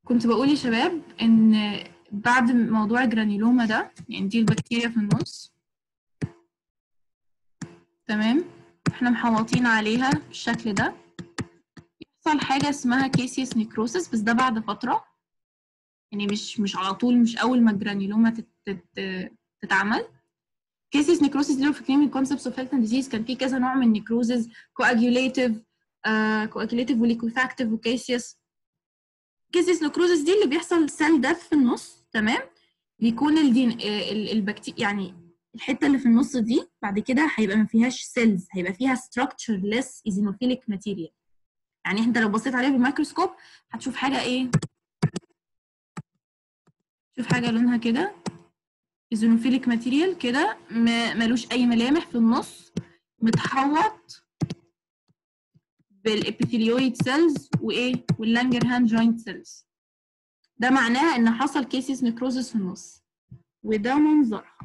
كنت بقول يا شباب ان بعد موضوع الجرانيلوما ده يعني دي البكتيريا في النص تمام احنا محوطين عليها بالشكل ده يحصل حاجة اسمها كيسيس نيكروسس بس ده بعد فترة يعني مش مش على طول مش أول ما الجرانيلوما تت تت تتعمل كيسيس نيكروسس دي لو فاكرين من كونسبتس اوف هيلث اند ديزيز كان في كذا نوع من النيكروزز كواجيوليتيف كواجيوليتيف وليكوفاكتيف وكيسيس كيسيس نيكروزس دي اللي بيحصل سيل ديث في النص تمام بيكون الدين البكتيريا يعني الحته اللي في النص دي بعد كده هيبقى ما فيهاش سيلز هيبقى فيها structureless eosinophilic material يعني انت لو بصيت عليها بالميكروسكوب هتشوف حاجه ايه شوف حاجه لونها كده ايزونوفيليك ماتيريال كده ملوش اي ملامح في النص متحوط بالابيثيليويد سيلز وايه واللانجر هاند جوينت سيلز ده معناها ان حصل كيسيس نيكروزس في النص وده منظرها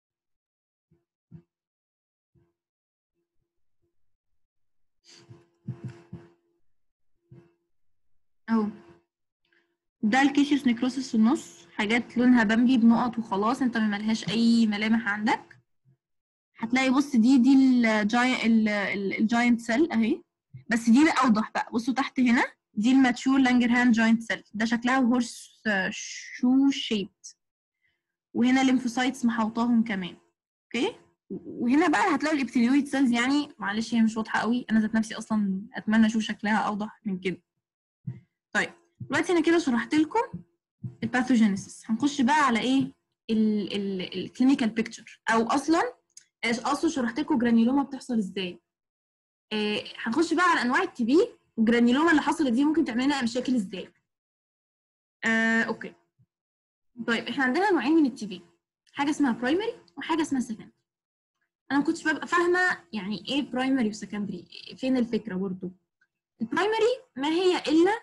اهو ده الكيسيس نيكروسس في النص حاجات لونها بامبي بنقط وخلاص انت ما ملهاش اي ملامح عندك هتلاقي بص دي دي الجاينت سيل اهي بس دي اوضح بقى بصوا تحت هنا دي الماتشور لانجر هاند جوينت سيل ده شكلها هورس شو شيبت وهنا الليمفوسايتس محوطاهم كمان اوكي وهنا بقى هتلاقوا الابتليويد سيلز يعني معلش هي مش واضحه قوي انا ذات نفسي اصلا اتمنى اشوف شكلها اوضح من كده طيب دلوقتي انا كده شرحت لكم الباثوجينيسيس هنخش بقى على ايه الكلينيكال بيكتشر او اصلا اصلا شرحت لكم جرانيلوما بتحصل ازاي آه هنخش بقى على انواع التي بي والجرانيلوما اللي حصلت دي ممكن تعمل لنا مشاكل ازاي آه اوكي طيب احنا عندنا نوعين من التي بي حاجه اسمها برايمري وحاجه اسمها سكندري انا ما كنتش ببقى فاهمه يعني ايه برايمري وسكندري فين الفكره برضو البرايمري ما هي الا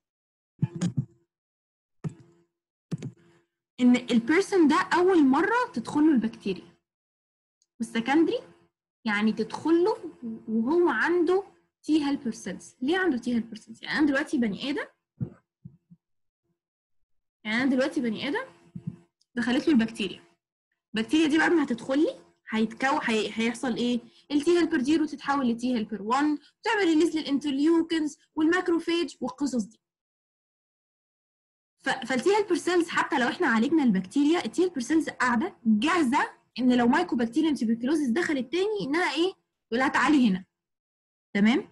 ان البيرسون ده اول مره تدخل له البكتيريا والسكندري يعني تدخل له وهو عنده تي هيلبر سيلز ليه عنده تي هيلبر سيلز يعني انا دلوقتي بني ادم يعني انا دلوقتي بني ادم دخلت له البكتيريا البكتيريا دي بعد ما هتدخل لي هيتكون هي... هيحصل ايه التي هيلبر دي وتتحول لتي هيلبر 1 وتعمل ريليز للانترليوكنز والماكروفيج والقصص دي فالتي هيلبر سيلز حتى لو احنا عالجنا البكتيريا التي هيلبر سيلز قاعده جاهزه ان لو مايكو بكتيريا تيبركلوزيس دخلت تاني انها ايه يقول لها تعالي هنا تمام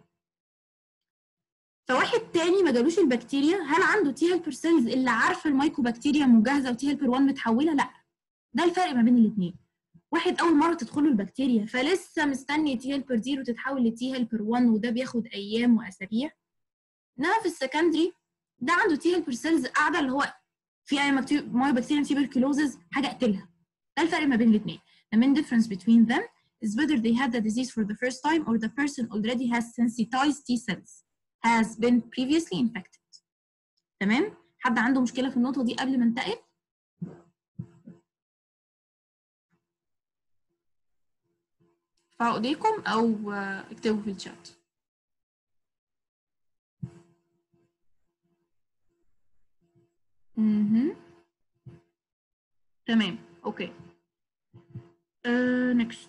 فواحد تاني ما جالوش البكتيريا هل عنده تي هيلبر سيلز اللي عارفه المايكو بكتيريا مجهزه وتي هيلبر 1 متحوله لا ده الفرق ما بين الاثنين واحد اول مره تدخله البكتيريا فلسه مستني تي هيلبر 0 تتحول لتي هيلبر 1 وده بياخد ايام واسابيع انما في السكندري ده عنده تي هيلبر سيلز قاعده اللي هو في اي مايو بكتيريا تيبركلوزز حاجه اقتلها ده الفرق ما بين الاثنين the main difference between them is whether they had the disease for the first time or the person already has sensitized T cells has been previously infected تمام حد عنده مشكله في النقطه دي قبل ما انتقل ارفعوا ايديكم او اكتبوا في الشات اها تمام اوكي نكست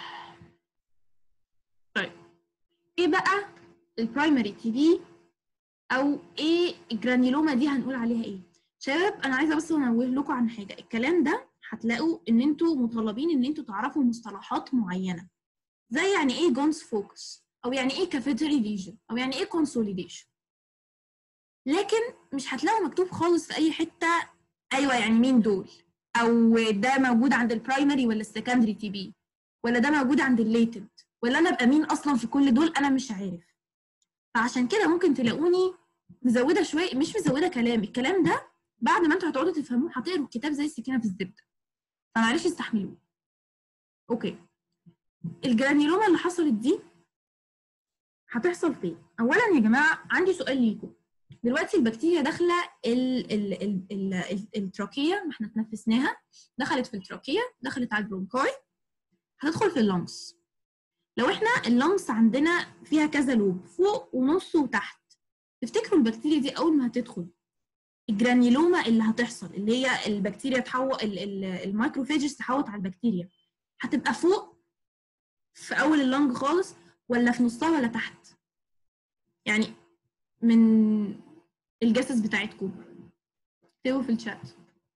طيب ايه بقى البرايمري تي بي او ايه الجرانيلوما دي هنقول عليها ايه شباب انا عايزه بس انوه لكم عن حاجه الكلام ده هتلاقوا ان انتوا مطالبين ان انتوا تعرفوا مصطلحات معينه زي يعني ايه جونز فوكس او يعني ايه كافيتري ليجن او يعني ايه كونسوليديشن لكن مش هتلاقوا مكتوب خالص في اي حته ايوه يعني مين دول او ده موجود عند البرايمري ولا السكندري تي بي ولا ده موجود عند الليتنت ولا انا ابقى مين اصلا في كل دول انا مش عارف فعشان كده ممكن تلاقوني مزوده شويه مش مزوده كلام الكلام ده بعد ما انتوا هتقعدوا تفهموه هتقروا الكتاب زي السكينه في الزبده فمعلش استحملوه اوكي الجرانيلوما اللي حصلت دي هتحصل فين اولا يا جماعه عندي سؤال ليكم دلوقتي البكتيريا داخله ال ال ال ال ال التراكيه ما احنا تنفسناها دخلت في التراكيه دخلت على البرونكاي هتدخل في اللنجز لو احنا اللنجز عندنا فيها كذا لوب فوق ونص وتحت تفتكروا البكتيريا دي اول ما هتدخل الجرانيلوما اللي هتحصل اللي هي البكتيريا تحول الميكروفيجز تحوط على البكتيريا هتبقى فوق في اول اللنج خالص ولا في نصها ولا تحت يعني من الجسس بتاعتكم اكتبوا في الشات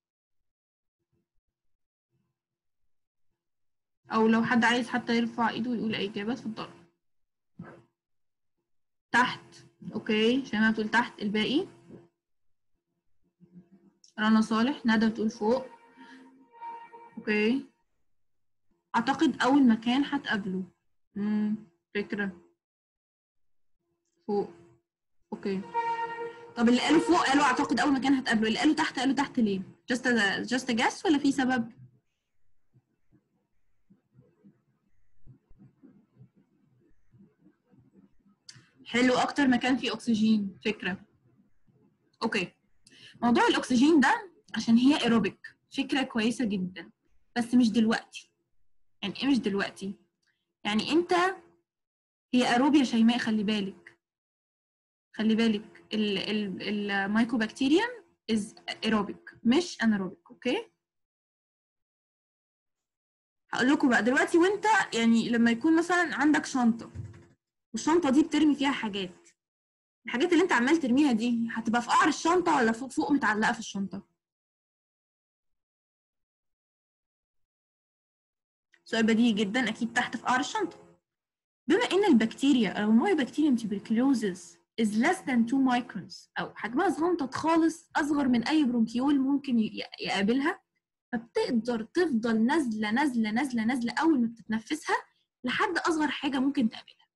او لو حد عايز حتى يرفع ايده ويقول اي اجابه اتفضل تحت اوكي شيماء بتقول تحت الباقي رنا صالح ندى بتقول فوق اوكي اعتقد اول مكان هتقابله امم فكره فوق اوكي طب اللي قالوا فوق قالوا اعتقد اول مكان هتقابله اللي قالوا تحت قالوا تحت ليه just a, just a guess ولا في سبب حلو اكتر مكان فيه اكسجين فكره اوكي موضوع الاكسجين ده عشان هي ايروبيك فكره كويسه جدا بس مش دلوقتي يعني ايه مش دلوقتي يعني انت هي ايروبيا شيماء خلي بالك خلي بالك المايكوبكتيريم از ايروبيك مش انايروبيك اوكي هقول لكم بقى دلوقتي وانت يعني لما يكون مثلا عندك شنطه والشنطه دي بترمي فيها حاجات الحاجات اللي انت عمال ترميها دي هتبقى في قعر الشنطه ولا فوق فوق متعلقه في الشنطه سؤال بديهي جدا اكيد تحت في قعر الشنطه بما ان البكتيريا او المايوبكتيريم tuberculosis is less than 2 microns او حجمها صغنطط خالص اصغر من اي برونكيول ممكن يقابلها فبتقدر تفضل نازله نازله نازله نازله اول ما بتتنفسها لحد اصغر حاجه ممكن تقابلها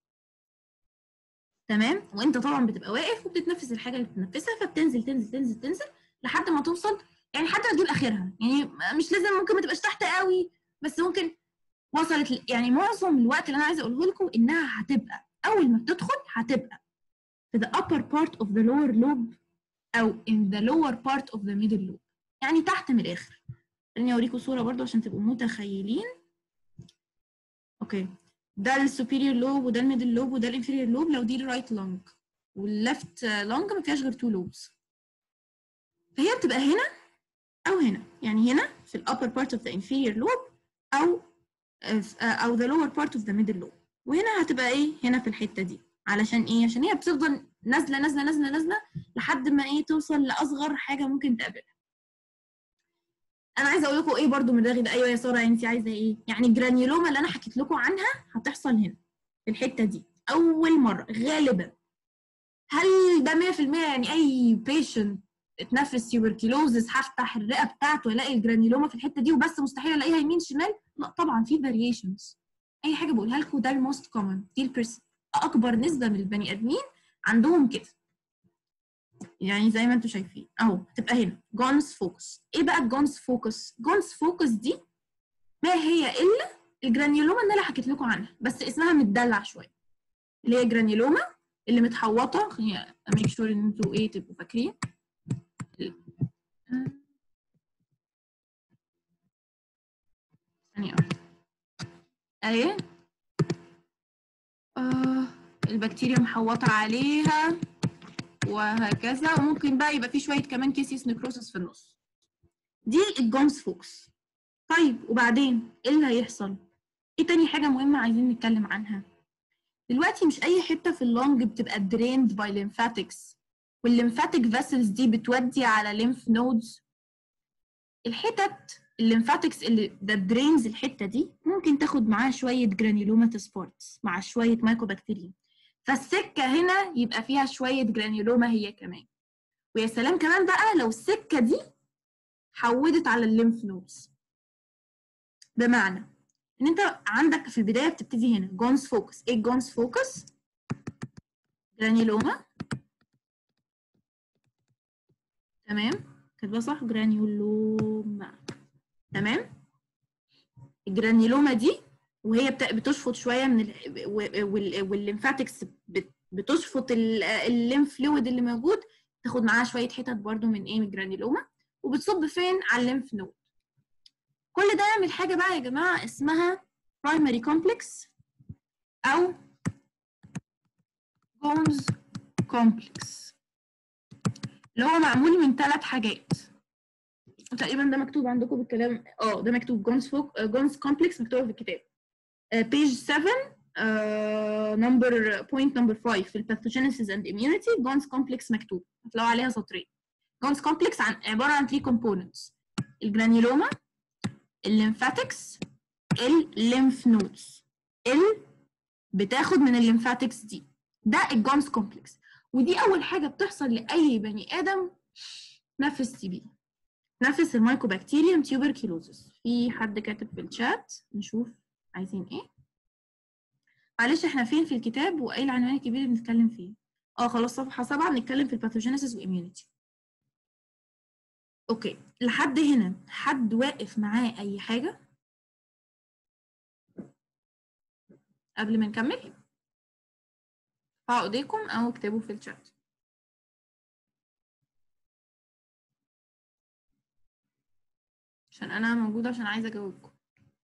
تمام وانت طبعا بتبقى واقف وبتتنفس الحاجه اللي بتتنفسها فبتنزل تنزل تنزل تنزل لحد ما توصل يعني حتى ما تجيب اخرها يعني مش لازم ممكن ما تبقاش تحت قوي بس ممكن وصلت يعني معظم الوقت اللي انا عايزه اقوله لكم انها هتبقى اول ما بتدخل هتبقى في the upper part of the lower lobe او in the lower part of the middle lobe يعني تحت من الاخر خليني اوريكم صوره برضو عشان تبقوا متخيلين اوكي ده السوبيريور لوب وده الميدل لوب وده الانفيريور لوب لو دي الرايت لونج والليفت لونج ما فيهاش غير تو لوبز فهي بتبقى هنا او هنا يعني هنا في الابر بارت اوف ذا inferior لوب او او the lower part of the middle lobe وهنا هتبقى ايه هنا في الحته دي علشان ايه عشان هي بتفضل نازله نازله نازله نازله لحد ما ايه توصل لاصغر حاجه ممكن تقابلها انا عايزه اقول لكم ايه برضو من رغي ده ايوه يا ساره انت عايزه ايه يعني الجرانيولوما اللي انا حكيت لكم عنها هتحصل هنا في الحته دي اول مره غالبا هل ده 100% يعني اي بيشنت اتنفس تيوبركلوزس هفتح الرئه بتاعته والاقي الجرانيولوما في الحته دي وبس مستحيل الاقيها يمين شمال لا طبعا في فاريشنز اي حاجه بقولها لكم ده الموست كومن دي البرس اكبر نسبه من البني ادمين عندهم كده يعني زي ما انتم شايفين اهو تبقى هنا جونز فوكس ايه بقى الجونز فوكس جونز فوكس دي ما هي الا الجرانيولوما اللي انا حكيت لكم عنها بس اسمها متدلع شويه اللي هي جرانيولوما اللي متحوطه خليني اميك شور ان انتوا ايه تبقوا فاكرين ثانيه واحده اهي آه البكتيريا محوطه عليها وهكذا وممكن بقى يبقى في شويه كمان كيسيس نكروسس في النص دي الجونز فوكس طيب وبعدين ايه اللي هيحصل ايه تاني حاجه مهمه عايزين نتكلم عنها دلوقتي مش اي حته في اللونج بتبقى drained by lymphatics والليمفاتيك فاسلز دي بتودي على ليمف نودز الحتت الليمفاتكس اللي ده درينز الحته دي ممكن تاخد معاها شويه جرانيولوماتس بارتس مع شويه مايكوبكتيريا فالسكه هنا يبقى فيها شويه جرانيولوما هي كمان ويا سلام كمان بقى لو السكه دي حودت على الليمف نودز بمعنى ان انت عندك في البدايه بتبتدي هنا جونز فوكس ايه جونز فوكس جرانيولوما تمام كاتبه صح جرانيولوما تمام الجرانيولوما دي وهي بتشفط شويه من ال... والليمفاتكس بتشفط الليمف فلويد اللي موجود تاخد معاها شويه حتت برده من ايه من الجرانيولوما وبتصب فين على الليمف نود كل ده يعمل حاجه بقى يا جماعه اسمها برايمري كومبلكس او جونز كومبلكس اللي هو معمول من ثلاث حاجات تقريبا ده مكتوب عندكم بالكلام اه ده مكتوب جونز فوك جونز كومبلكس مكتوب في الكتاب بيج 7 نمبر بوينت نمبر 5 في الباثوجينيسيس اند اميونيتي جونز كومبلكس مكتوب هتلاقوا عليها سطرين جونز كومبلكس عن عباره عن 3 كومبوننتس الجرانيولوما الليمفاتكس الليمف نودز ال بتاخد من الليمفاتكس دي ده الجونز كومبلكس ودي اول حاجه بتحصل لاي بني ادم نفس تي بي نفس المايكوبكتيريوم تيوبركيلوزس في حد كاتب في الشات نشوف عايزين ايه معلش احنا فين في الكتاب وايه العنوان الكبير اللي بنتكلم فيه اه خلاص صفحه سبعة بنتكلم في الباثوجينيسيس واميونيتي اوكي لحد هنا حد واقف معاه اي حاجه قبل ما نكمل ارفعوا ايديكم او اكتبوا في الشات عشان انا موجوده عشان عايزه اجاوبكم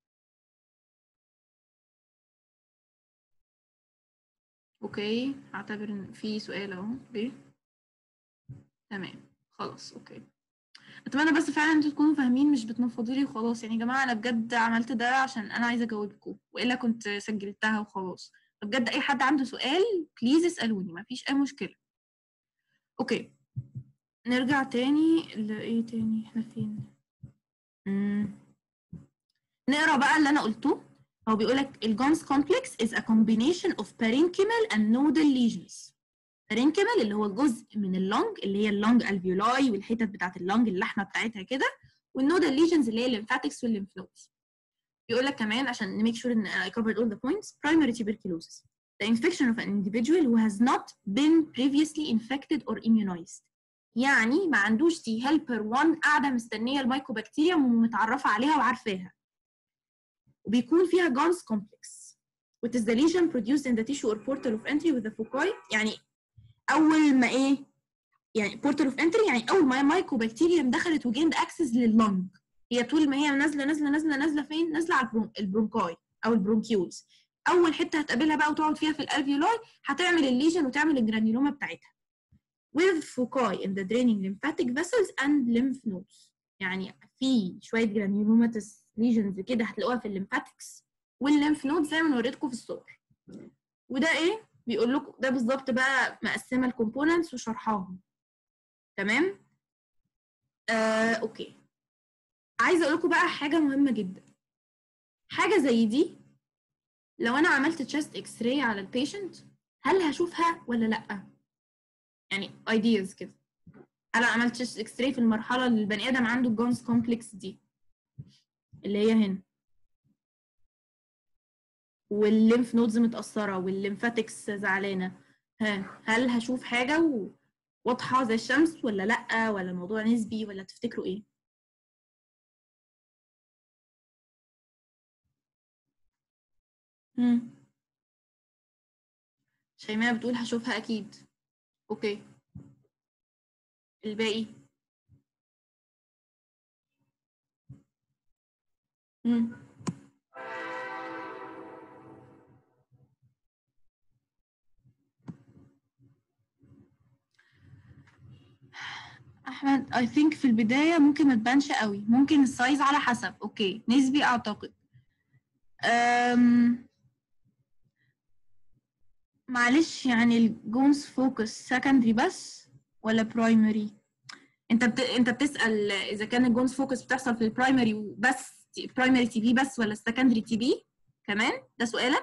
اوكي هعتبر ان في سؤال اهو اوكي تمام خلاص اوكي اتمنى بس فعلا انتوا تكونوا فاهمين مش بتنفضوا لي وخلاص يعني يا جماعه انا بجد عملت ده عشان انا عايزه اجاوبكم والا كنت سجلتها وخلاص بجد اي حد عنده سؤال بليز اسالوني مفيش اي مشكله اوكي نرجع تاني لايه تاني احنا فين مم. نقرا بقى اللي انا قلته هو بيقول لك الجونز كومبلكس is a combination of parenchymal and nodal lesions parenchymal اللي هو جزء من اللونج اللي هي اللونج الفيولاي والحتت بتاعت اللونج اللحمه بتاعتها كده والنودال ليجنز اللي هي الليمفاتكس والليمف نودز بيقول لك كمان عشان نميك sure ان I covered all the points primary tuberculosis the infection of an individual who has not been previously infected or immunized يعني ما عندوش تي هيلبر 1 قاعده مستنيه الميكوبكتيريا ومتعرفه عليها وعارفاها وبيكون فيها جونز كومبلكس which is the lesion produced in the tissue or portal of entry with the foci يعني اول ما ايه يعني portal of entry يعني اول ما الميكوبكتيريا دخلت وجيند اكسس لللنج هي طول ما هي نازله نازله نازله نازله فين نازله على البرون البرونكاي او البرونكيولز اول حته هتقابلها بقى وتقعد فيها في الالفيولاي هتعمل الليجن وتعمل الجرانيولوما بتاعتها with foci in the draining lymphatic vessels and lymph nodes يعني في شويه جرانيولوماتس ليجنز كده هتلاقوها في الليمفاتكس والليمف نود زي ما وريتكم في الصور وده ايه بيقول لكم ده بالظبط بقى مقسمه الكومبوننتس وشرحاهم تمام آه، اوكي عايزه اقول لكم بقى حاجه مهمه جدا حاجه زي دي لو انا عملت تشست اكس راي على البيشنت هل هشوفها ولا لا يعني ايدياز كده انا عملت تشست اكس راي في المرحله اللي البني ادم عنده الجونز كومبلكس دي اللي هي هنا والليمف نودز متأثرة والليمفاتكس زعلانة ها هل هشوف حاجة و- واضحة زي الشمس ولا لأ ولا الموضوع نسبي ولا تفتكروا ايه؟ مم. شيماء بتقول هشوفها أكيد أوكي الباقي مم. احمد I think في البداية ممكن ما تبانش قوي ممكن السايز على حسب اوكي نسبي اعتقد أم... معلش يعني الجونز فوكس سكندري بس ولا برايمري انت بت... انت بتسأل اذا كان الجونز فوكس بتحصل في البرايمري بس برايمري تي بي بس ولا السكندري تي بي كمان ده سؤالك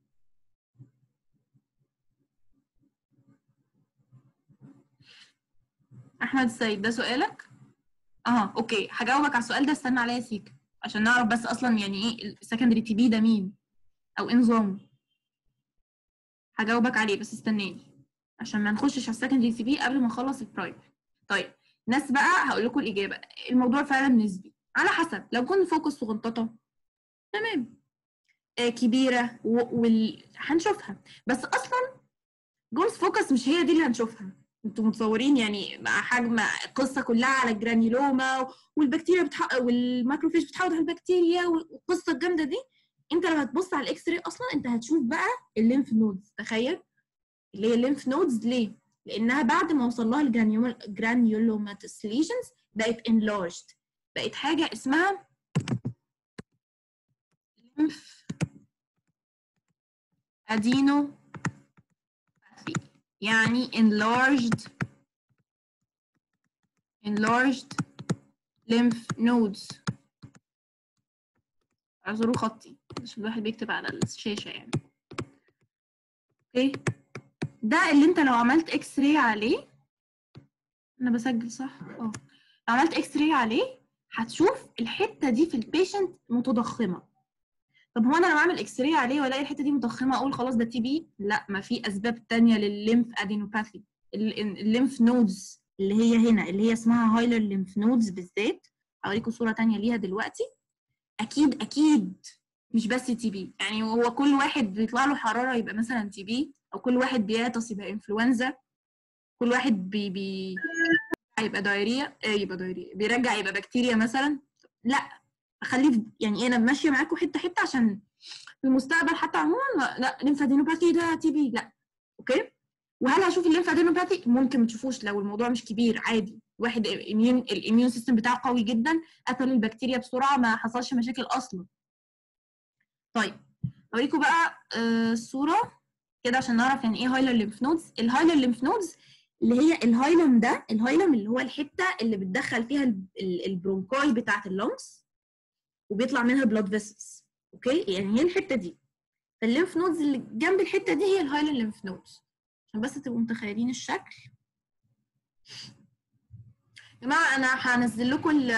احمد السيد ده سؤالك اه اوكي هجاوبك على السؤال ده استنى عليا سيك عشان نعرف بس اصلا يعني ايه السكندري تي بي ده مين او ايه نظامه هجاوبك عليه بس استناني عشان ما نخشش على السكندري تي بي قبل ما نخلص البرايمري طيب ناس بقى هقول لكم الاجابه الموضوع فعلا نسبي على حسب لو كنت فوكس صغنططه تمام آه كبيره و... وال... هنشوفها بس اصلا جونز فوكس مش هي دي اللي هنشوفها انتوا متصورين يعني مع حجم القصه كلها على الجرانيولوما والبكتيريا بتحقق والماكروفيج بتحاول على البكتيريا والقصه الجامده دي انت لو هتبص على الاكس راي اصلا انت هتشوف بقى الليمف نودز تخيل اللي هي الليمف نودز ليه لانها بعد ما وصل لها الجرانيولوماتس ليجنز بقت enlarged بقت حاجه اسمها lymph adenopathy يعني enlarged enlarged lymph nodes اعذروا خطي عشان الواحد بيكتب على الشاشة يعني اوكي ده اللي انت لو عملت اكس راي عليه انا بسجل صح اه لو عملت اكس راي عليه هتشوف الحتة دي في البيشنت متضخمة طب هو انا لما اعمل اكس راي عليه والاقي الحتة دي متضخمة اقول خلاص ده تي بي لا ما في اسباب تانية للليمف ادينوباثي الليمف نودز اللي هي هنا اللي هي اسمها هايلر ليمف نودز بالذات هوريكم صورة تانية ليها دلوقتي اكيد اكيد مش بس تي بي يعني هو كل واحد بيطلع له حراره يبقى مثلا تي بي او كل واحد بيعطس يبقى انفلونزا كل واحد بي بي يبقى دايريا آه يبقى دايريا بيرجع يبقى بكتيريا مثلا لا اخليه يعني انا ماشيه معاكم حته حته عشان في المستقبل حتى عموما لا ليمفادينوباثي ده تي بي لا اوكي وهل هشوف الليمفادينوباثي ممكن ما تشوفوش لو الموضوع مش كبير عادي واحد الاميون الاميون سيستم بتاعه قوي جدا قتل البكتيريا بسرعه ما حصلش مشاكل اصلا طيب اوريكم بقى آه الصوره كده عشان نعرف يعني ايه هايلر ليمف نودز الهايلر ليمف نودز اللي هي الهايلم ده الهايلم اللي هو الحته اللي بتدخل فيها البرونكاي بتاعه اللنجز وبيطلع منها بلاد فيسلز اوكي يعني هي الحته دي فالليمف نودز اللي جنب الحته دي هي الهايلر ليمف نودز عشان بس تبقوا متخيلين الشكل يا جماعه انا هنزل لكم ال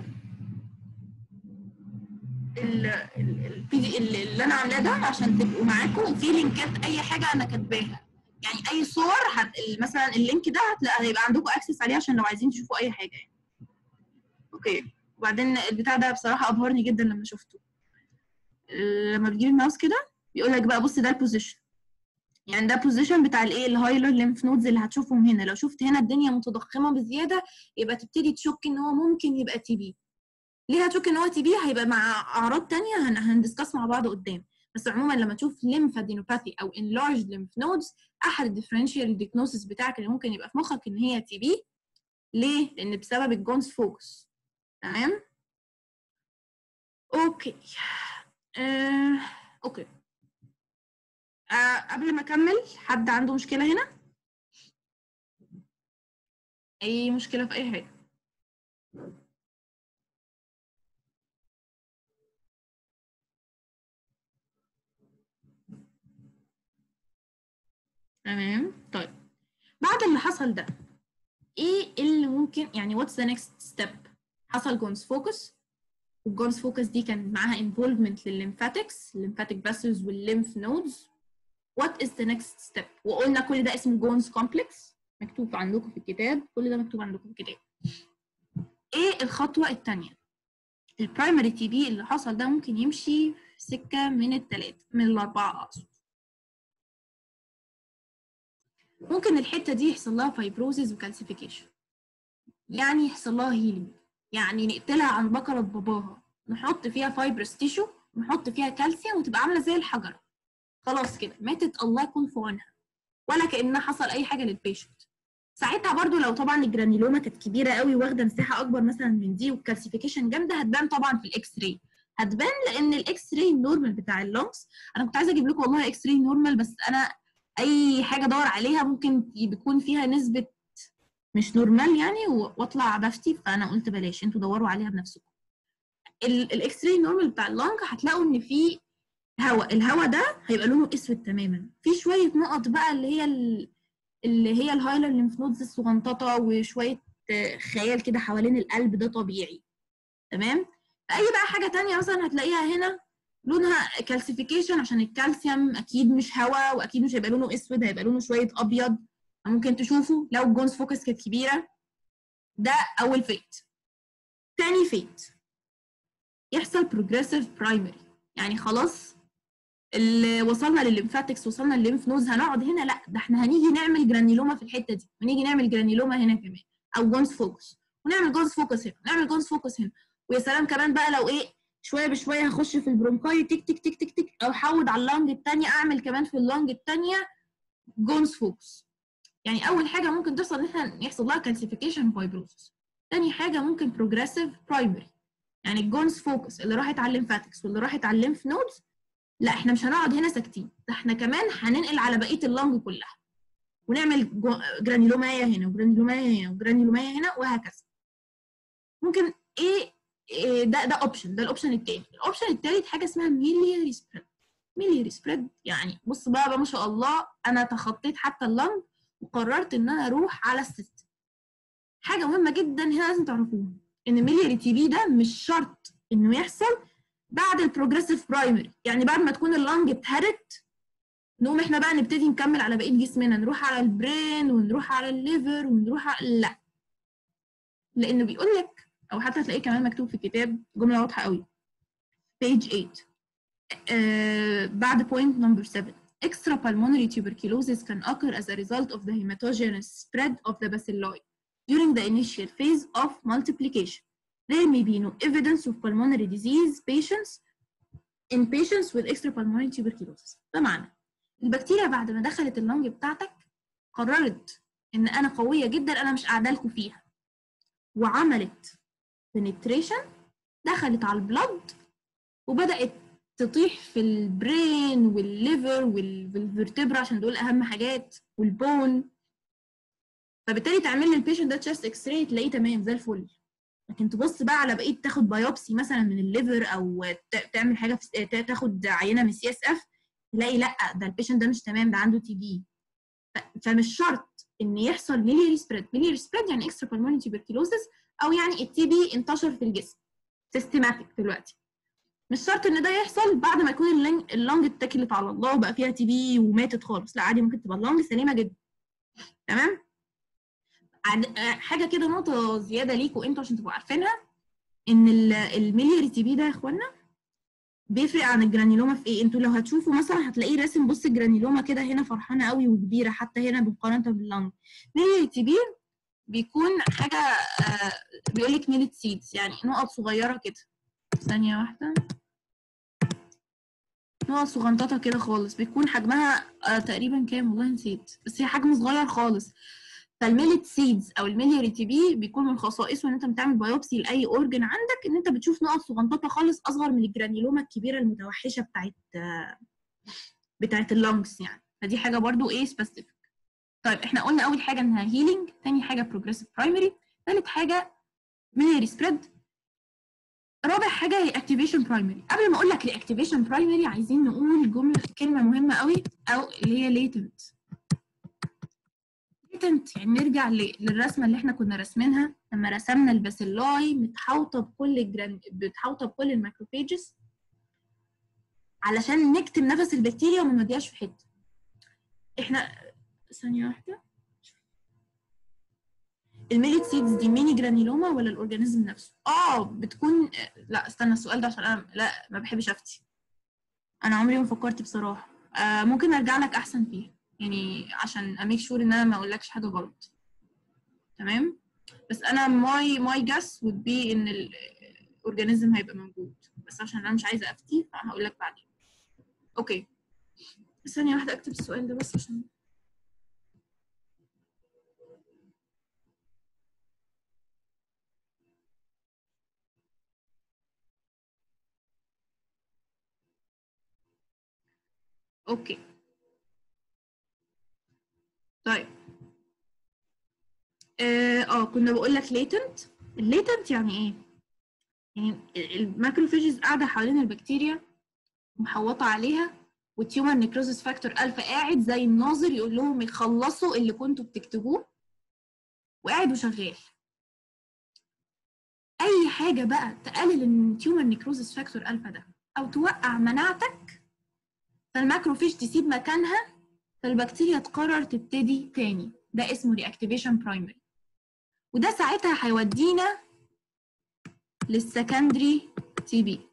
البي دي اللي انا عاملاه ده عشان تبقوا معاكم في لينكات اي حاجه انا كاتباها يعني اي صور هت... مثلا اللينك ده هتلاقي هيبقى عندكم اكسس عليه عشان لو عايزين تشوفوا اي حاجه يعني. اوكي وبعدين البتاع ده بصراحه ابهرني جدا لما شفته لما بتجيب الماوس كده بيقول لك بقى بص ده البوزيشن يعني ده بوزيشن بتاع الايه الهايلر ليمف نودز اللي هتشوفهم هنا لو شفت هنا الدنيا متضخمه بزياده يبقى تبتدي تشك ان هو ممكن يبقى تي بي ليه هتشك ان هو تي بي هيبقى مع اعراض تانية هن هندسكس مع بعض قدام بس عموما لما تشوف ليمفادينوباثي او enlarged lymph nodes احد الديفرنشال ديجنوسيس بتاعك اللي ممكن يبقى في مخك ان هي تي بي ليه؟ لان بسبب الجونز فوكس تمام؟ اوكي آه، اوكي آه، قبل ما اكمل حد عنده مشكله هنا؟ اي مشكله في اي حاجه تمام طيب بعد اللي حصل ده ايه اللي ممكن يعني what's the next step حصل جونز فوكس والجونز فوكس دي كان معاها involvement للليمفاتكس الليمفاتيك vessels والليمف نودز what is the next step وقلنا كل ده اسمه جونز كومبلكس مكتوب عندكم في الكتاب كل ده مكتوب عندكم في الكتاب ايه الخطوه الثانيه البرايمري تي بي اللي حصل ده ممكن يمشي في سكه من الثلاثه من الاربعه اقصد ممكن الحته دي يحصل لها فايبروزيس وكالسيفيكيشن يعني يحصل لها هيلينج يعني نقتلها عن بقره باباها نحط فيها فايبرس تيشو نحط فيها كالسيوم وتبقى عامله زي الحجره خلاص كده ماتت الله يكون في عونها ولا كانها حصل اي حاجه للبيشنت ساعتها برضو لو طبعا الجرانيلوما كانت كبيره قوي واخده مساحه اكبر مثلا من دي والكالسيفيكيشن جامده هتبان طبعا في الاكس راي هتبان لان الاكس راي النورمال بتاع اللونجز انا كنت عايزه اجيب لكم والله اكس راي نورمال بس انا اي حاجه ادور عليها ممكن يكون فيها نسبه مش نورمال يعني واطلع بفتي فانا قلت بلاش انتوا دوروا عليها بنفسكم الاكس راي نورمال بتاع اللنج هتلاقوا ان في هواء الهواء ده هيبقى لونه اسود تماما في شويه نقط بقى اللي هي اللي هي الهايلر ليمف نودز الصغنططه وشويه خيال كده حوالين القلب ده طبيعي تمام اي بقى حاجه تانية مثلا هتلاقيها هنا لونها كالسيفيكيشن عشان الكالسيوم اكيد مش هواء واكيد مش هيبقى لونه اسود هيبقى لونه شويه ابيض ممكن تشوفوا لو الجونز فوكس كانت كبيره ده اول فيت تاني فيت يحصل بروجريسيف برايمري يعني خلاص اللي وصلنا للليمفاتكس وصلنا للليمف نودز هنقعد هنا لا ده احنا هنيجي نعمل جرانيلوما في الحته دي ونيجي نعمل جرانيلوما هنا كمان او جونز فوكس ونعمل جونز فوكس هنا ونعمل جونز فوكس هنا ويا سلام كمان بقى لو ايه شويه بشويه هخش في البرونكاي تك تك تك تك تك او احود على اللنج الثانيه اعمل كمان في اللنج الثانيه جونز فوكس يعني اول حاجه ممكن تحصل ان احنا يحصل لها كالسيفيكيشن فايبروسس تاني حاجه ممكن بروجريسيف برايمري يعني الجونز فوكس اللي راحت على الليمفاتكس واللي راحت على الليمف نودز لا احنا مش هنقعد هنا ساكتين ده احنا كمان هننقل على بقيه اللنج كلها ونعمل جرانيلومايا هنا وجرانيلومايا هنا وجرانيلومايا هنا وهكذا ممكن ايه, إيه ده ده اوبشن ده الاوبشن التاني الاوبشن التالت حاجه اسمها ميلياري سبريد ميلياري سبريد يعني بص بقى, بقى ما شاء الله انا تخطيت حتى اللنج وقررت ان انا اروح على السيستم حاجه مهمه جدا هنا لازم تعرفوها ان ميلياري تي بي ده مش شرط انه يحصل بعد البروجريسيف برايمري يعني بعد ما تكون اللنج اتهرت نقوم احنا بقى نبتدي نكمل على بقيه جسمنا نروح على البرين ونروح على الليفر ونروح على لا لانه بيقول لك او حتى هتلاقيه كمان مكتوب في الكتاب جمله واضحه قوي page 8 uh, بعد point number 7 extra pulmonary tuberculosis can occur as a result of the hematogenous spread of the bacilli during the initial phase of multiplication there may be no evidence of pulmonary disease patients in patients with extrapulmonary tuberculosis بمعنى البكتيريا بعد ما دخلت اللنج بتاعتك قررت ان انا قويه جدا انا مش قاعده لكم فيها وعملت penetration دخلت على البلد وبدات تطيح في البرين والليفر والفرتبرا عشان دول اهم حاجات والبون فبالتالي تعمل لي البيشنت ده تشست اكس راي تلاقيه تمام زي الفل لكن تبص بقى على بقيه تاخد بايوبسي مثلا من الليفر او تعمل حاجه في تاخد عينه من سي اس اف تلاقي لا ده البيشنت ده مش تمام ده عنده تي بي فمش شرط ان يحصل ميلياري سبريد ميلياري سبريد يعني اكسترا بالمونري تيوبركلوزس او يعني التي بي انتشر في الجسم سيستماتيك دلوقتي مش شرط ان ده يحصل بعد ما يكون اللنج اللنج اتكلت على الله وبقى فيها تي بي وماتت خالص لا عادي ممكن تبقى اللنج سليمه جدا تمام حاجه كده نقطه زياده ليكوا انتوا عشان تبقوا عارفينها ان الميلياري تي بي ده يا اخوانا بيفرق عن الجرانيلوما في ايه انتوا لو هتشوفوا مثلا هتلاقيه راسم بص الجرانيلوما كده هنا فرحانه قوي وكبيره حتى هنا مقارنه باللنج ميلياري تي بي بيكون حاجه آه بيقول لك ميلت سيدز يعني نقط صغيره كده ثانيه واحده نقط صغنططه كده خالص بيكون حجمها آه تقريبا كام والله نسيت بس هي حجم صغير خالص فالميلت سيدز او الميلياري تي بي بيكون من خصائصه ان انت بتعمل بايوبسي لاي اورجن عندك ان انت بتشوف نقط صغنططه خالص اصغر من الجرانيلوما الكبيره المتوحشه بتاعت بتاعت اللونجز يعني فدي حاجه برضو ايه سبيسيفيك طيب احنا قلنا اول حاجه انها هيلينج ثاني حاجه بروجريسيف برايمري ثالث حاجه ميلياري سبريد رابع حاجه هي اكتيفيشن برايمري قبل ما اقول لك رياكتيفيشن برايمري عايزين نقول جمله كلمه مهمه قوي او اللي هي ليتنت ليتنت يعني نرجع للرسمه اللي احنا كنا راسمينها لما رسمنا الباسيلاي متحوطه بكل الجران متحوطه بكل الماكروفيجز علشان نكتم نفس البكتيريا وما نوديهاش في حته احنا ثانيه واحده الميليت سيدز دي ميني جرانيلوما ولا الاورجانيزم نفسه اه بتكون لا استنى السؤال ده عشان انا لا ما بحبش افتي انا عمري ما فكرت بصراحه آه ممكن ارجع لك احسن فيه يعني عشان اميك شور ان انا ما اقولكش حاجه غلط تمام بس انا ماي ماي جاس would be ان الاورجانيزم هيبقى موجود بس عشان انا مش عايزه افتي فهقول لك بعدين اوكي ثانيه واحده اكتب السؤال ده بس عشان اوكي طيب اه آه، كنا بقول لك ليتنت الليتنت يعني ايه يعني الماكروفيجز قاعده حوالين البكتيريا محوطه عليها والتيومر نيكروزيس فاكتور الفا قاعد زي الناظر يقول لهم يخلصوا اللي كنتوا بتكتبوه وقاعد وشغال اي حاجه بقى تقلل التيومر نيكروزيس فاكتور الفا ده او توقع مناعتك فالماكروفيج تسيب مكانها فالبكتيريا تقرر تبتدي تاني ده اسمه رياكتيفيشن برايمري وده ساعتها هيودينا للسكندري تي بي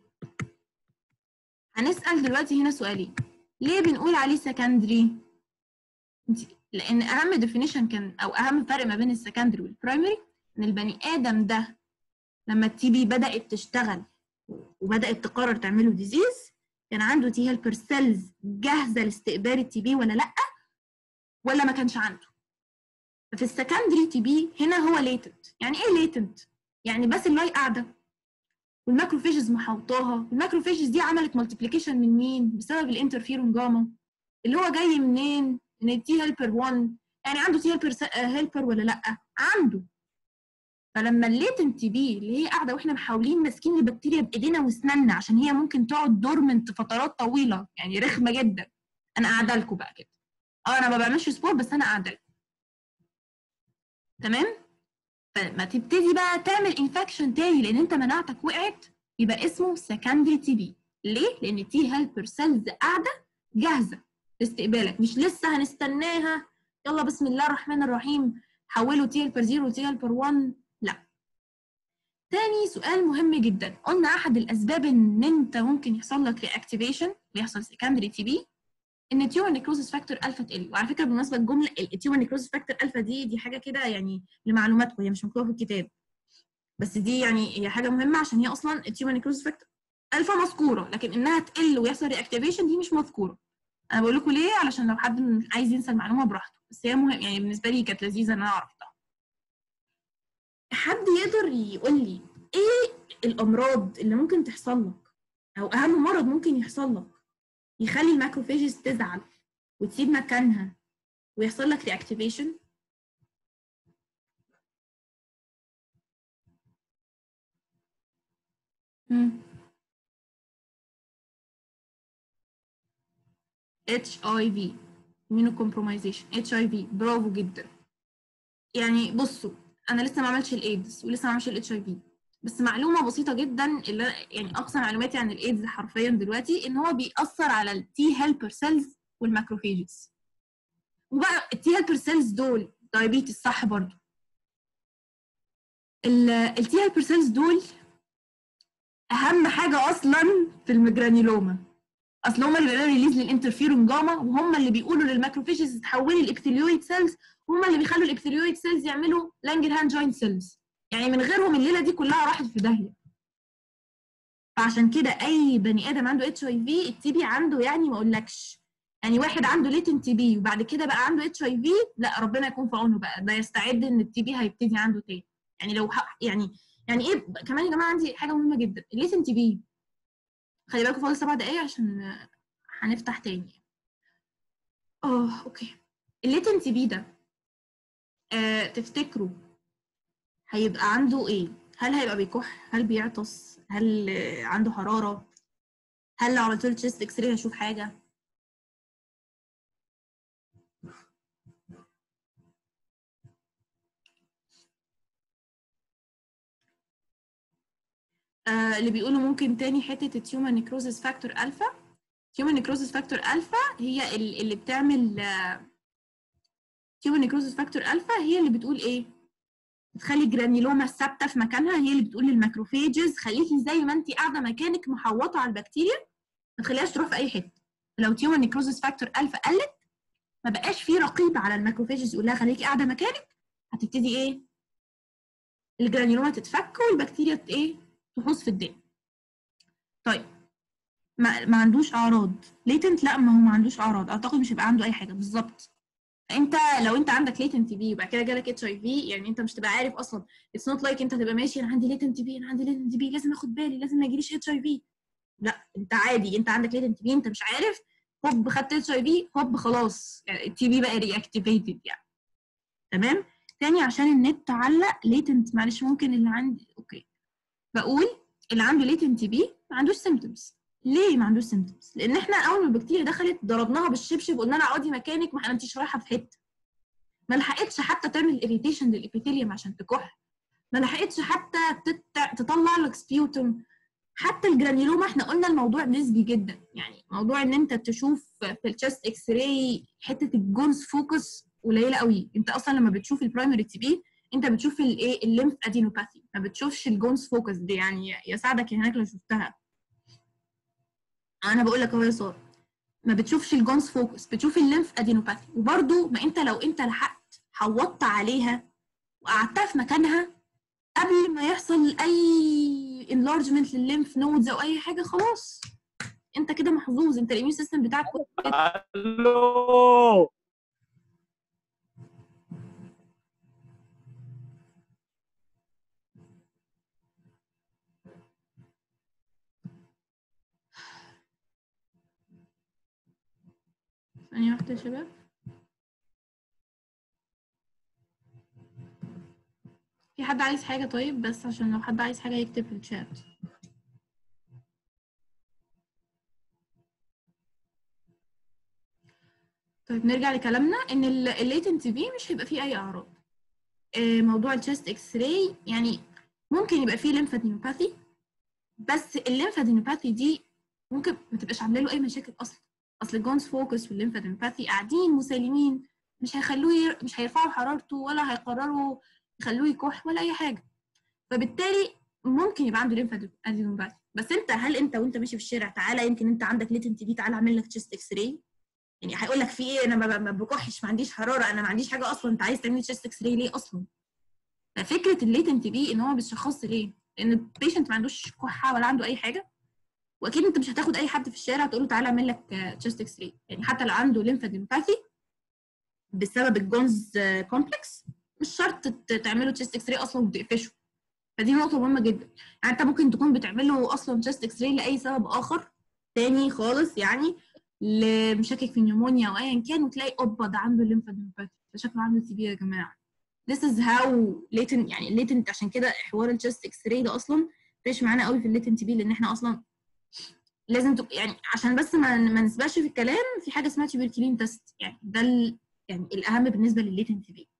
هنسأل دلوقتي هنا سؤالين ليه بنقول عليه سكندري لان اهم ديفينيشن كان او اهم فرق ما بين السكندري والبرايمري ان البني ادم ده لما التي بي بدات تشتغل وبدات تقرر تعمله ديزيز كان عنده تي هيلبر سيلز جاهزه لاستقبال التي بي ولا لا ولا ما كانش عنده ففي السكندري تي بي هنا هو ليتنت يعني ايه ليتنت يعني بس اللاي قاعده والماكروفيجز محوطاها الماكروفيجز دي عملت مالتيبليكيشن من مين بسبب الانترفيرون جاما اللي هو جاي منين من التي هيلبر 1 يعني عنده تي هيلبر هيلبر ولا لا عنده فلما الليتنت بي اللي هي قاعده واحنا محاولين ماسكين البكتيريا بايدينا واسناننا عشان هي ممكن تقعد دورمنت فترات طويله يعني رخمه جدا انا قاعده لكم بقى كده اه انا ما بعملش سبور بس انا قاعده لكم تمام فما تبتدي بقى تعمل انفكشن تاني لان انت مناعتك وقعت يبقى اسمه سكندري تي بي ليه لان التي هيلبر سيلز قاعده جاهزه لاستقبالك مش لسه هنستناها يلا بسم الله الرحمن الرحيم حولوا تي هيلبر 0 لتي هيلبر 1 لا تاني سؤال مهم جدا قلنا احد الاسباب ان انت ممكن يحصل لك رياكتيفيشن بيحصل سكندري تي بي ان التيومر نيكروزس فاكتور الفا تقل وعلى فكره بالمناسبه الجمله التيومر نيكروزس فاكتور الفا دي دي حاجه كده يعني لمعلوماتكم هي مش مكتوبه في الكتاب بس دي يعني هي حاجه مهمه عشان هي اصلا التيومر نيكروزس فاكتور الفا مذكوره لكن انها تقل ويحصل رياكتيفيشن دي مش مذكوره انا بقول لكم ليه علشان لو حد عايز ينسى المعلومه براحته بس هي مهم يعني بالنسبه لي كانت لذيذه ان انا عرفتها حد يقدر يقول لي ايه الامراض اللي ممكن تحصل لك او اهم مرض ممكن يحصل لك يخلي الماكروفيجز تزعل وتسيب مكانها ويحصل لك رياكتيفيشن اتش اي في immunocompromisation اتش اي في برافو جدا يعني بصوا انا لسه ما عملتش الايدز ولسه ما عملتش الاتش اي في بس معلومه بسيطه جدا اللي يعني اقصى معلوماتي عن الايدز حرفيا دلوقتي ان هو بيأثر على التي هيلبر سيلز والماكروفيجز وبقى التي هيلبر سيلز دول دايابيتس صح برضو التي هيلبر سيلز دول اهم حاجه اصلا في المجرانيلوما اصل هم اللي بيعملوا ريليز للانترفيرون جاما وهم اللي بيقولوا للماكروفيجز تحولي الابثيليويد سيلز وهم اللي بيخلوا الابثيليويد سيلز يعملوا لانجرهان جوينت سيلز يعني من غيرهم الليله دي كلها راحت في داهيه فعشان كده اي بني ادم عنده اتش اي في التي بي عنده يعني ما اقولكش يعني واحد عنده ليتن تي بي وبعد كده بقى عنده اتش اي في لا ربنا يكون في عونه بقى ده يستعد ان التي بي هيبتدي عنده تاني يعني لو يعني يعني ايه كمان يا جماعه عندي حاجه مهمه جدا الليتن تي بي خلي بالكم فاضل سبع دقايق عشان هنفتح تاني اه اوكي الليتن تي بي ده آه تفتكروا هيبقى عنده ايه هل هيبقى بيكح هل بيعطس هل عنده حراره هل لو عملت له تشيست اكس راي هشوف حاجه آه اللي بيقولوا ممكن تاني حته التيومر نيكروزس فاكتور الفا تيومر نيكروزس فاكتور الفا هي اللي بتعمل تيومر نيكروزس فاكتور الفا هي اللي بتقول ايه بتخلي الجرانيلوما ثابته في مكانها هي اللي بتقول للماكروفيجز خليكي زي ما انت قاعده مكانك محوطه على البكتيريا ما تخليهاش تروح في اي حته لو تيومر نيكروزس فاكتور الفا قلت ما بقاش في رقيب على الماكروفيجز يقول لها خليكي قاعده مكانك هتبتدي ايه الجرانيلوما تتفك والبكتيريا ايه تحوص في الدم طيب ما, ما عندوش اعراض ليتنت لا ما هو ما عندوش اعراض اعتقد مش هيبقى عنده اي حاجه بالظبط انت لو انت عندك ليتنت تي بي وبعد كده جالك اتش اي في يعني انت مش تبقى عارف اصلا اتس نوت لايك انت تبقى ماشي انا عندي ليتنت تي بي انا عندي ليتنت تي بي لازم اخد بالي لازم ما يجيليش اتش اي في لا انت عادي انت عندك ليتنت تي بي انت مش عارف هوب خدت اتش اي في هوب خلاص يعني التي بي بقى ري اكتيفيتد يعني تمام تاني عشان النت علق ليتنت معلش ممكن اللي عندي اوكي بقول اللي عنده ليتنت تي بي ما عندوش سيمتومز ليه ما عندوش سيمتومز لان احنا اول ما البكتيريا دخلت ضربناها بالشبشب قلنا لها اقعدي مكانك ما انتش رايحه في حته ما لحقتش حتى تعمل اريتيشن للابيثيليوم عشان تكح ما لحقتش حتى تت... تطلع لك سبيوتوم حتى الجرانيلوما احنا قلنا الموضوع نسبي جدا يعني موضوع ان انت تشوف في التشست اكس راي حته الجونز فوكس قليله قوي انت اصلا لما بتشوف البرايمري تي بي انت بتشوف الايه الليمف ادينوباثي ما بتشوفش الجونز فوكس دي يعني يساعدك هناك لو شفتها انا بقول لك اهو يا ساره ما بتشوفش الجونز فوكس بتشوف الليمف ادينوباثي وبرده ما انت لو انت لحقت حوطت عليها وقعدتها في مكانها قبل ما يحصل اي انلارجمنت للليمف نودز او اي حاجه خلاص انت كده محظوظ انت الاميون سيستم بتاعك الو تحت يا شباب في حد عايز حاجة طيب بس عشان لو حد عايز حاجة يكتب في الشات طيب نرجع لكلامنا ان الليتنت بي مش هيبقى فيه اي اعراض آه، موضوع الشيست اكس راي يعني ممكن يبقى فيه ليمفادينوباثي بس الليمفادينوباثي دي ممكن ما تبقاش عامله له اي مشاكل اصلا اصل الجونز فوكس والليمفادينوباثي قاعدين مسالمين مش هيخلوه ير... مش هيرفعوا حرارته ولا هيقرروا يخلوه يكح ولا اي حاجه فبالتالي ممكن يبقى عنده ليمفادينوباثي بس انت هل انت وانت ماشي في الشارع تعالى يمكن انت عندك ليتنت بي تعالى اعمل لك تشيست اكس راي يعني هيقول لك في ايه انا ما ما بكحش ما عنديش حراره انا ما عنديش حاجه اصلا انت عايز تعمل تشيست اكس راي ليه اصلا ففكره الليتنت بي ان هو بيتشخص ليه لان البيشنت ما عندوش كحه ولا عنده اي حاجه واكيد انت مش هتاخد اي حد في الشارع تقول له تعالى اعمل لك تشيست اكس راي يعني حتى لو عنده ليمفادينوباثي بسبب الجونز كومبلكس مش شرط تعمله تشيست اكس راي اصلا وتقفشه فدي نقطه مهمه جدا يعني انت ممكن تكون بتعمله اصلا تشيست اكس راي لاي سبب اخر تاني خالص يعني لمشاكك في النيمونيا او ايا كان وتلاقي اوبا ده عنده ليمفادينوباثي ده شكله عنده تي بي يا جماعه this is how latent يعني latent عشان كده حوار الشيست اكس راي ده اصلا فريش معانا قوي في الليتنت بي لان احنا اصلا لازم تبقى يعني عشان بس ما ما نسبقش في الكلام في حاجه اسمها تيبركلين تيست يعني ده ال يعني الاهم بالنسبه للليتنت بي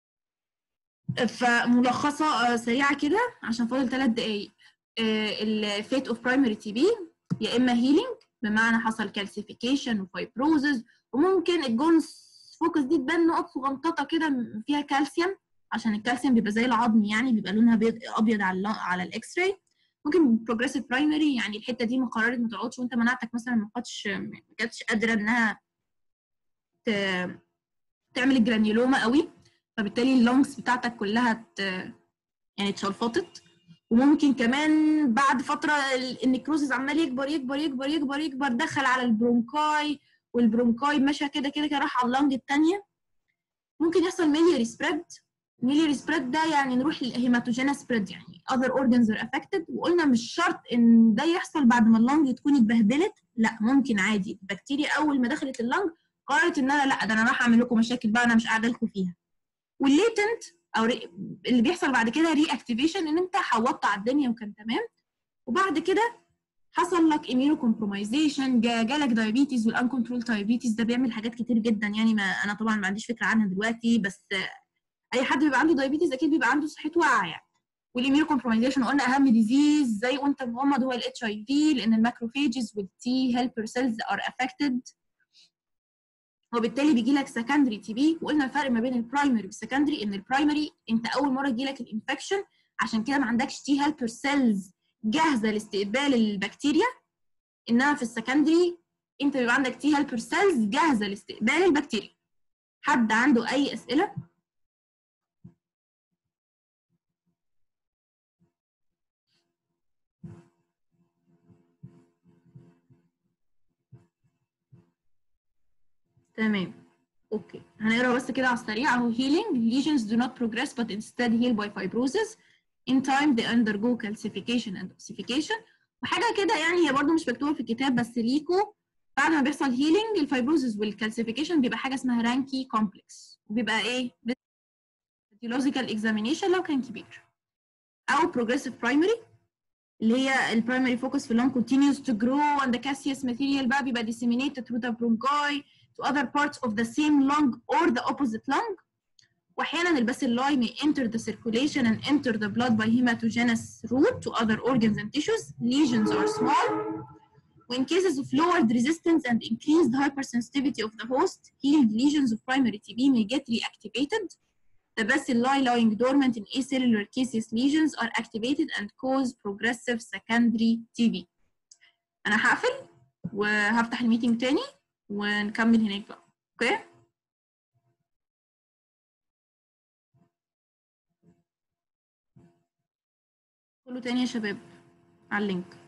فملخصه سريعه كده عشان فاضل ثلاث دقايق الفيت اوف برايمري تي بي يا اما هيلينج بمعنى حصل كالسيفيكيشن وفايبروزز وممكن الجونز فوكس دي تبان نقط صغنططه كده فيها كالسيوم عشان الكالسيوم بيبقى زي العظم يعني بيبقى لونها بيض ابيض على على الاكس راي ممكن بروجريسيف برايمري يعني الحته دي مقررت ما تقعدش وانت مناعتك مثلا ما كانتش ما كانتش قادره انها ت... تعمل الجرانيولوما قوي فبالتالي اللونجز بتاعتك كلها ت... يعني اتشلفطت وممكن كمان بعد فتره النكروزز عمال يكبر يكبر يكبر يكبر يكبر دخل على البرونكاي والبرونكاي مشى كده كده كده راح على اللنج الثانيه ممكن يحصل ميلياري سبريد ميلياري سبريد ده يعني نروح للهيماتوجينا سبريد يعني other organs are affected وقلنا مش شرط ان ده يحصل بعد ما اللنج تكون اتبهدلت لا ممكن عادي البكتيريا اول ما دخلت اللنج قررت ان انا لا ده انا راح اعمل لكم مشاكل بقى انا مش قاعده لكم فيها والليتنت او ري... اللي بيحصل بعد كده ري اكتيفيشن ان انت حوطت على الدنيا وكان تمام وبعد كده حصل لك اميونو كومبرومايزيشن جالك دايابيتيز والان كنترول دايابيتيز ده بيعمل حاجات كتير جدا يعني ما انا طبعا ما عنديش فكره عنها دلوقتي بس اي حد بيبقى عنده دايابيتيز اكيد بيبقى عنده صحته واقعه يعني والاميونو كومبرومايزيشن قلنا اهم ديزيز زي وانت مغمض هو الاتش اي في لان الماكروفيجز والتي هيلبر سيلز ار افكتد وبالتالي بيجي لك سكندري تي بي وقلنا الفرق ما بين البرايمري والسكندري ان البرايمري انت اول مره يجي لك الانفكشن عشان كده ما عندكش تي هيلبر سيلز جاهزه لاستقبال البكتيريا انما في السكندري انت بيبقى عندك تي هيلبر سيلز جاهزه لاستقبال البكتيريا حد عنده اي اسئله تمام اوكي هنقرا بس كده على السريع اهو healing lesions do not progress but instead heal by fibrosis in time they undergo calcification and ossification وحاجه كده يعني هي برده مش مكتوبه في الكتاب بس ليكو بعد ما بيحصل هيلينج الفايبروزس والكالسيفيكيشن بيبقى حاجه اسمها رانكي كومبلكس وبيبقى ايه radiological examination لو كان كبير او progressive primary اللي هي البرايمري فوكس في اللون continues to grow and the caseous material بقى بيبقى disseminated through the bronchi to other parts of the same lung or the opposite lung واحيانا الباسيلاي may enter the circulation and enter the blood by hematogenous route to other organs and tissues lesions are small when cases of lowered resistance and increased hypersensitivity of the host healed lesions of primary TB may get reactivated the bacilli lying dormant in acellular caseous lesions are activated and cause progressive secondary TB انا هقفل وهفتح الميتنج تاني ونكمل هناك بقى اوكي كله تاني يا شباب على اللينك